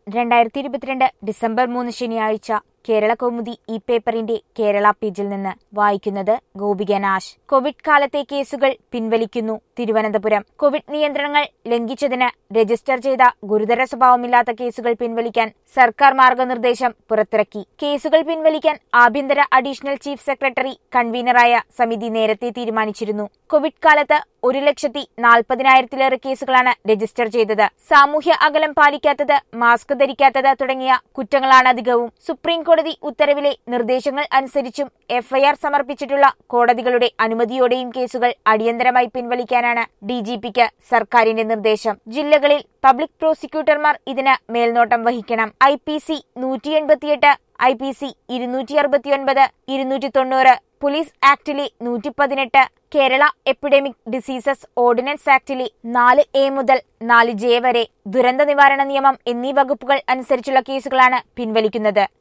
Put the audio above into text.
രണ്ടായിരത്തി ഇരുപത്തിരണ്ട് ഡിസംബർ മൂന്ന് ശനിയാഴ്ച കേരള കൗമുദി ഈ പേപ്പറിന്റെ കേരള പേജിൽ നിന്ന് വായിക്കുന്നത് ഗോപിക നാശ് കോവിഡ് കാലത്തെ കേസുകൾ പിൻവലിക്കുന്നു തിരുവനന്തപുരം കോവിഡ് നിയന്ത്രണങ്ങൾ ലംഘിച്ചതിന് രജിസ്റ്റർ ചെയ്ത ഗുരുതര സ്വഭാവമില്ലാത്ത കേസുകൾ പിൻവലിക്കാൻ സർക്കാർ മാർഗനിർദ്ദേശം പുറത്തിറക്കി കേസുകൾ പിൻവലിക്കാൻ ആഭ്യന്തര അഡീഷണൽ ചീഫ് സെക്രട്ടറി കൺവീനറായ സമിതി നേരത്തെ തീരുമാനിച്ചിരുന്നു കോവിഡ് കാലത്ത് ഒരു ലക്ഷത്തി നാൽപ്പതിനായിരത്തിലേറെ കേസുകളാണ് രജിസ്റ്റർ ചെയ്തത് സാമൂഹ്യ അകലം പാലിക്കാത്തത് മാസ്ക് ധരിക്കാത്തത് തുടങ്ങിയ കുറ്റങ്ങളാണ് അധികവും സുപ്രീം കോടതി ഉത്തരവിലെ നിർദ്ദേശങ്ങൾ അനുസരിച്ചും എഫ്ഐആർ സമർപ്പിച്ചിട്ടുള്ള കോടതികളുടെ അനുമതിയോടെയും കേസുകൾ അടിയന്തരമായി പിൻവലിക്കാനാണ് ഡിജിപിക്ക് സർക്കാരിന്റെ നിർദ്ദേശം ജില്ലകളിൽ പബ്ലിക് പ്രോസിക്യൂട്ടർമാർ ഇതിന് മേൽനോട്ടം വഹിക്കണം ഐ പി സി നൂറ്റി എൺപത്തിയെട്ട് ഐ പി സി ഇരുന്നൂറ്റി അറുപത്തിയൊൻപത് ഇരുന്നൂറ്റി തൊണ്ണൂറ് പോലീസ് ആക്ടിലെ നൂറ്റി പതിനെട്ട് കേരള എപ്പിഡമിക് ഡിസീസസ് ഓർഡിനൻസ് ആക്ടിലെ നാല് എ മുതൽ നാല് ജെ വരെ ദുരന്ത നിവാരണ നിയമം എന്നീ വകുപ്പുകൾ അനുസരിച്ചുള്ള കേസുകളാണ് പിൻവലിക്കുന്നത്